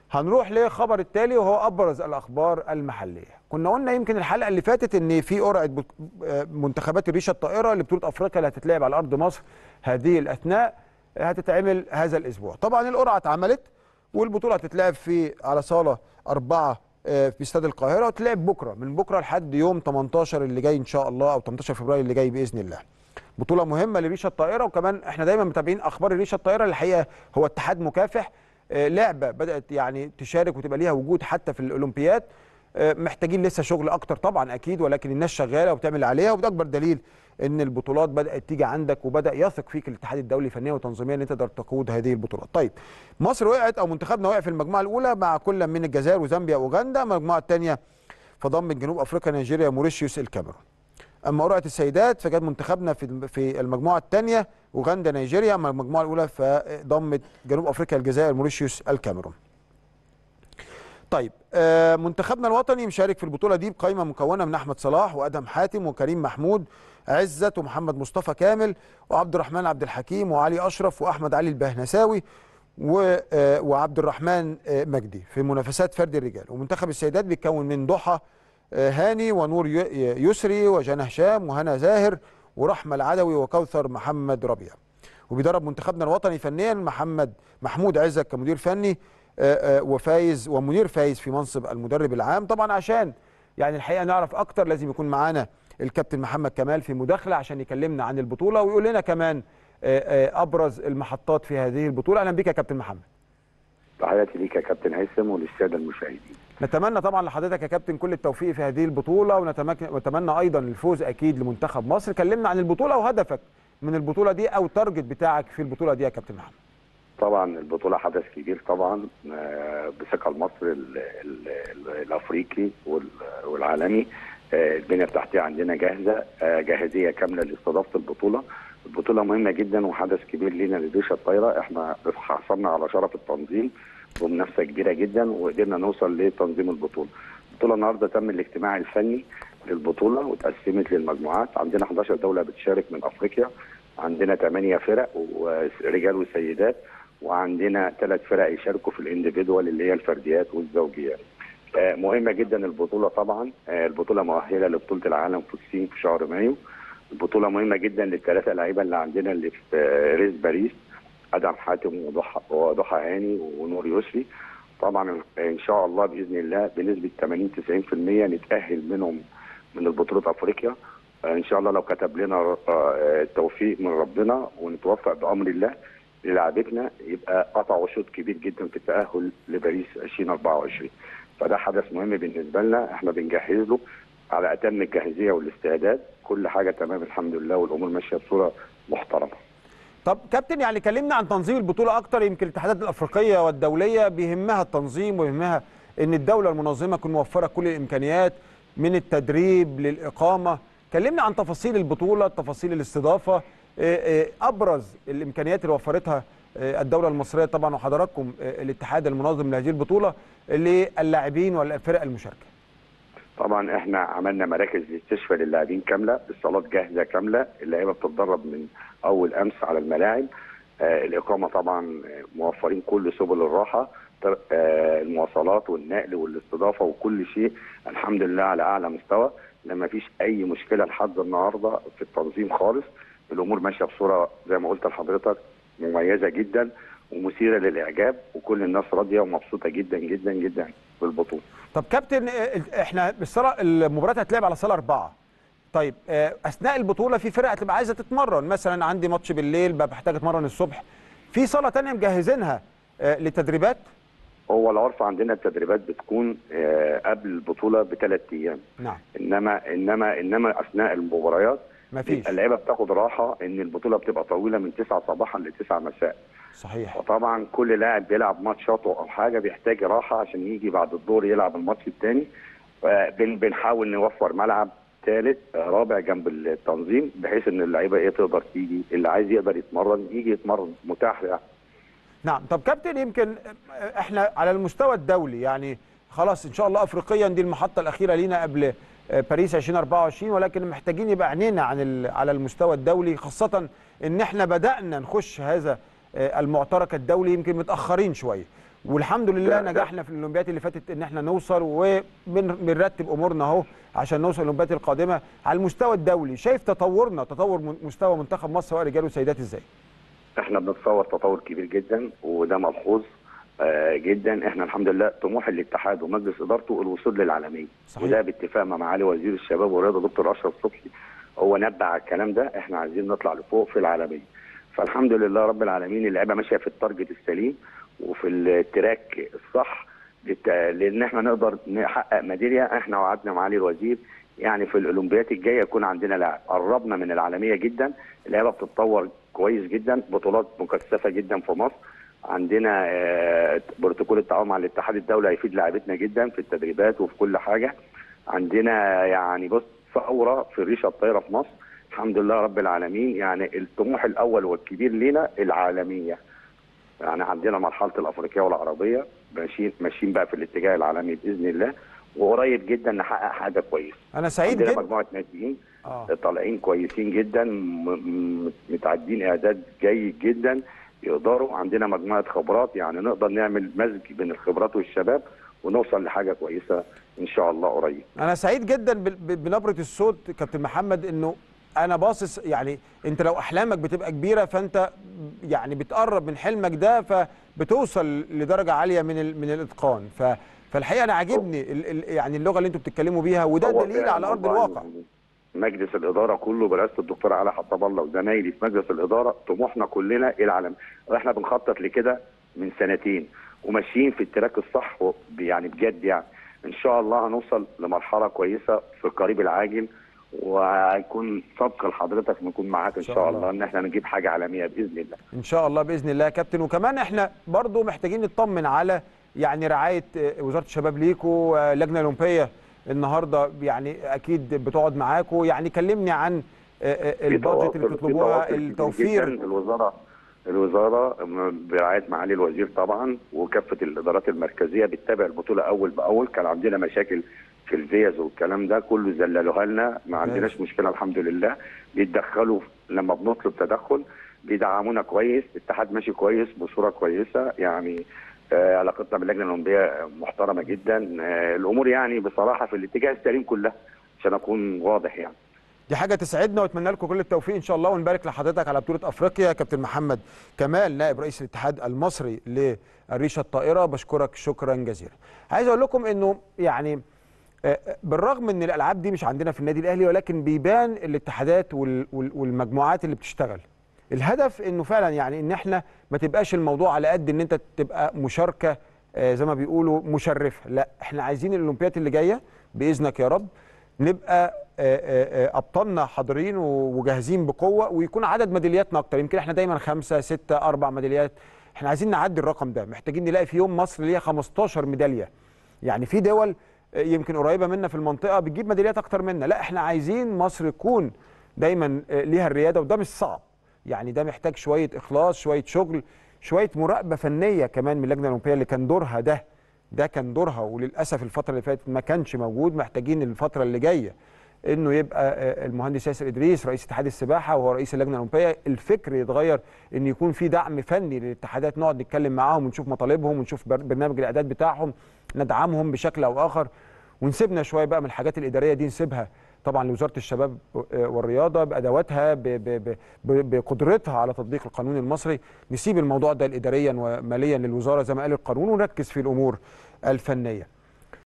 هنروح لخبر التالي وهو ابرز الاخبار المحليه كنا قلنا يمكن الحلقه اللي فاتت ان في قرعه بط- آه، منتخبات الريشه الطائره لبطوله افريقيا اللي هتتلعب على ارض مصر هذه الاثناء هتتعمل هذا الاسبوع طبعا القرعه اتعملت والبطوله هتتلعب في على صاله أربعة آه، في استاد القاهره وتلعب بكره من بكره لحد يوم 18 اللي جاي ان شاء الله او 18 فبراير اللي جاي باذن الله بطوله مهمه لريشه الطائره وكمان احنا دايما متابعين اخبار الريشه الطائره الحقيقه هو اتحاد مكافح آه، لعبه بدات يعني تشارك وتبقى ليها وجود حتى في الاولمبياد آه، محتاجين لسه شغل اكتر طبعا اكيد ولكن الناس شغاله وبتعمل عليها وده اكبر دليل ان البطولات بدات تيجي عندك وبدا يثق فيك الاتحاد الدولي فنيا وتنظيميا ان انت تقدر تقود هذه البطولات. طيب مصر وقعت او منتخبنا وقع في المجموعه الاولى مع كل من الجزائر وزامبيا واوغندا، المجموعه الثانيه فضمت جنوب افريقيا نيجيريا موريشيوس الكاميرون. اما قرعه السيدات فكانت منتخبنا في في المجموعه الثانيه اوغندا نيجيريا اما المجموعه الاولى فضمت جنوب افريقيا الجزائر موريشيوس الكاميرون. طيب آه، منتخبنا الوطني مشارك في البطوله دي بقائمه مكونه من احمد صلاح وادهم حاتم وكريم محمود عزت ومحمد مصطفى كامل وعبد الرحمن عبد الحكيم وعلي اشرف واحمد علي البهنساوي و- آه، وعبد الرحمن آه، مجدي في منافسات فرد الرجال ومنتخب السيدات بيتكون من ضحى آه، هاني ونور ي- يسري وجنى هشام وهنا زاهر ورحمه العدوي وكوثر محمد ربيع وبيدرب منتخبنا الوطني فنيا محمد محمود عزت كمدير فني آه، آه، وفايز ومنير فايز في منصب المدرب العام طبعا عشان يعني الحقيقه نعرف اكتر لازم يكون معانا الكابتن محمد كمال في مداخله عشان يكلمنا عن البطوله ويقول لنا كمان آه، آه، ابرز المحطات في هذه البطوله اهلا بك يا كابتن محمد تحياتي ليك يا كابتن هيثم وللساده المشاهدين نتمنى طبعا لحضرتك يا كابتن كل التوفيق في هذه البطوله ونتمك- ونتمنى ايضا الفوز اكيد لمنتخب مصر كلمنا عن البطوله وهدفك من البطوله دي او تارجت بتاعك في البطوله دي يا كابتن محمد طبعا البطوله حدث كبير طبعا آه، بثقه لمصر ال- ال- ال- الافريقي وال- والعالمي آه، البنيه التحتيه عندنا جاهزه آه، جاهزيه كامله لاستضافه البطوله البطوله مهمه جدا وحدث كبير لينا للريشه الطايره احنا حصلنا على شرف التنظيم ومنافسه كبيره جدا وقدرنا نوصل لتنظيم البطوله البطوله النهارده تم الاجتماع الفني للبطوله وتقسمت للمجموعات عندنا 11 دوله بتشارك من افريقيا عندنا 8 فرق ورجال وسيدات وعندنا ثلاث فرق يشاركوا في الانديفيدوال اللي هي الفرديات والزوجيات. آه، مهمه جدا البطوله طبعا آه، البطوله مؤهله لبطوله العالم في الصين في شهر مايو. البطوله مهمه جدا للثلاثه لعيبه اللي عندنا اللي في آه، ريس باريس ادم حاتم وضحى وضحى هاني ونور يسري. طبعا ان شاء الله باذن الله بنسبه 80 90% نتاهل منهم من البطوله افريقيا آه، ان شاء الله لو كتب لنا آه، التوفيق من ربنا ونتوفق بامر الله للاعبتنا يبقى قطعوا شوط كبير جدا في التاهل لباريس 2024 فده حدث مهم بالنسبه لنا احنا بنجهز له على اتم الجاهزيه والاستعداد كل حاجه تمام الحمد لله والامور ماشيه بصوره محترمه طب كابتن يعني كلمنا عن تنظيم البطوله اكتر يمكن الاتحادات الافريقيه والدوليه بيهمها التنظيم ويهمها ان الدوله المنظمه تكون موفره كل الامكانيات من التدريب للاقامه كلمنا عن تفاصيل البطوله تفاصيل الاستضافه إيه إيه ابرز الامكانيات اللي وفرتها إيه الدوله المصريه طبعا وحضراتكم إيه الاتحاد المنظم لهذه البطوله للاعبين والفرق المشاركه طبعا احنا عملنا مراكز استشفاء للاعبين كامله الصالات جاهزه كامله اللعيبه بتتدرب من اول امس على الملاعب آه الاقامه طبعا آه، موفرين كل سبل الراحه تر- آه المواصلات والنقل والاستضافه وكل شيء الحمد لله على اعلى مستوى لما فيش اي مشكله لحد النهارده في التنظيم خالص الامور ماشيه بصوره زي ما قلت لحضرتك مميزه جدا ومثيره للاعجاب وكل الناس راضيه ومبسوطه جدا جدا جدا بالبطوله طب كابتن إيه، احنا الصاله المباراه هتلعب على صاله اربعه طيب آه، اثناء البطوله في فرق هتبقى عايزه تتمرن مثلا عندي ماتش بالليل بقى بحتاج اتمرن الصبح في صاله تانية مجهزينها آه، للتدريبات هو العرف عندنا التدريبات بتكون آه، قبل البطوله بثلاث ايام نعم انما انما انما اثناء المباريات مفيش بيبقى اللعيبه بتاخد راحه ان البطوله بتبقى طويله من 9 صباحا ل 9 مساء صحيح وطبعا كل لاعب بيلعب ماتشاته او حاجه بيحتاج راحه عشان يجي بعد الظهر يلعب الماتش الثاني بنحاول نوفر ملعب ثالث رابع جنب التنظيم بحيث ان اللعيبه ايه تقدر تيجي اللي عايز يقدر يتمرن يجي يتمرن متاح يعني. نعم طب كابتن يمكن آه، احنا على المستوى الدولي يعني خلاص ان شاء الله افريقيا دي المحطه الاخيره لينا قبل آه، باريس 2024 ولكن محتاجين يبقى عينينا عن ال- على المستوى الدولي خاصه ان احنا بدانا نخش هذا آه، المعترك الدولي يمكن متاخرين شويه والحمد لله ده- ده- نجحنا في الاولمبياد اللي فاتت ان احنا نوصل وبنرتب امورنا اهو عشان نوصل الاولمبياد القادمه على المستوى الدولي شايف تطورنا تطور من- مستوى منتخب مصر سواء رجال وسيدات ازاي احنا بنتصور تطور كبير جدا وده ملحوظ آه، جدا احنا الحمد لله طموح الاتحاد ومجلس ادارته الوصول للعالميه صحيح. وده باتفاق مع معالي وزير الشباب والرياضه دكتور اشرف صبحي هو نبه على الكلام ده احنا عايزين نطلع لفوق في العالميه فالحمد لله رب العالمين اللعيبه ماشيه في التارجت السليم وفي التراك الصح للت- لان احنا نقدر نحقق ميداليه احنا وعدنا معالي الوزير يعني في الاولمبيات الجايه يكون عندنا لاعب قربنا من العالميه جدا اللعيبه بتتطور كويس جدا بطولات مكثفه جدا في مصر عندنا آه، بروتوكول التعاون مع الاتحاد الدولي هيفيد لاعبتنا جدا في التدريبات وفي كل حاجه عندنا يعني بص ثوره في الريشه الطايره في مصر الحمد لله رب العالمين يعني الطموح الاول والكبير لينا العالميه يعني عندنا مرحله الافريقيه والعربيه ماشيين ماشيين بقى في الاتجاه العالمي باذن الله وقريب جدا نحقق حاجه كويسه انا سعيد عندنا جدا مجموعه ناشئين اه طالعين كويسين جدا م- م- متعدين اعداد جيد جدا يقدروا عندنا مجموعه خبرات يعني نقدر نعمل مزج بين الخبرات والشباب ونوصل لحاجه كويسه ان شاء الله قريب انا سعيد جدا بال- ب- بنبره الصوت كابتن محمد انه انا باصص يعني انت لو احلامك بتبقى كبيره فانت يعني بتقرب من حلمك ده فبتوصل لدرجه عاليه من ال- من الاتقان ف فالحقيقه انا عاجبني ال ال يعني اللغه اللي انتوا بتتكلموا بيها وده هو دليل فعلاً على ارض والله الواقع يعني مجلس الاداره كله برئاسه الدكتور علي حطب الله وزمايلي في مجلس الاداره طموحنا كلنا العالم واحنا بنخطط لكده من سنتين وماشيين في التراك الصح و- يعني بجد يعني ان شاء الله هنوصل لمرحله كويسه في القريب العاجل وهيكون سبق لحضرتك نكون معاك ان شاء شاء الله. الله ان احنا نجيب حاجه عالميه باذن الله ان شاء الله باذن الله يا كابتن وكمان احنا برضو محتاجين نطمن على يعني رعايه آه، وزاره الشباب ليكوا آه، اللجنه الاولمبيه النهارده يعني اكيد بتقعد معاكوا يعني كلمني عن آه، آه، في البادجت اللي تواصل- في بتطلبوها تواصل كبير التوفير جداً. الوزاره الوزاره برعايه معالي الوزير طبعا وكافه الادارات المركزيه بتتابع البطوله اول باول كان عندنا مشاكل في الفيز والكلام ده كله زللوها لنا ما عندناش مشكله الحمد لله بيتدخلوا لما بنطلب تدخل بيدعمونا كويس الاتحاد ماشي كويس بصوره كويسه يعني آه، علاقتنا باللجنه الاولمبيه محترمه جدا آه، الامور يعني بصراحه في الاتجاه السليم كلها عشان اكون واضح يعني دي حاجه تسعدنا واتمنى لكم كل التوفيق ان شاء الله ونبارك لحضرتك على بطوله افريقيا كابتن محمد كمال نائب رئيس الاتحاد المصري للريشه الطائره بشكرك شكرا جزيلا عايز اقول لكم انه يعني آه، بالرغم ان الالعاب دي مش عندنا في النادي الاهلي ولكن بيبان الاتحادات وال- وال- والمجموعات اللي بتشتغل الهدف انه فعلا يعني ان احنا ما تبقاش الموضوع على قد ان انت تبقى مشاركه آه، زي ما بيقولوا مشرفه لا احنا عايزين الاولمبياد اللي جايه باذنك يا رب نبقى آه، آه، آه، ابطالنا حاضرين و- وجاهزين بقوه ويكون عدد ميدالياتنا اكتر يمكن احنا دايما خمسه سته اربع ميداليات احنا عايزين نعدي الرقم ده محتاجين نلاقي في يوم مصر ليها 15 ميداليه يعني في دول آه، يمكن قريبه منا في المنطقه بتجيب ميداليات اكتر منا لا احنا عايزين مصر تكون دايما آه، ليها الرياده وده مش صعب يعني ده محتاج شويه اخلاص شويه شغل شويه مراقبه فنيه كمان من اللجنه الاولمبيه اللي كان دورها ده ده كان دورها وللاسف الفتره اللي فاتت ما كانش موجود محتاجين الفتره اللي جايه انه يبقى آه، المهندس ياسر ادريس رئيس اتحاد السباحه وهو رئيس اللجنه الاولمبيه الفكر يتغير ان يكون في دعم فني للاتحادات نقعد نتكلم معاهم ونشوف مطالبهم ونشوف بر- برنامج الاعداد بتاعهم ندعمهم بشكل او اخر ونسيبنا شويه بقى من الحاجات الاداريه دي نسيبها طبعا لوزاره الشباب آه، والرياضه بادواتها ب- ب- ب- ب- بقدرتها على تطبيق القانون المصري نسيب الموضوع ده اداريا وماليا للوزاره زي ما قال القانون ونركز في الامور الفنيه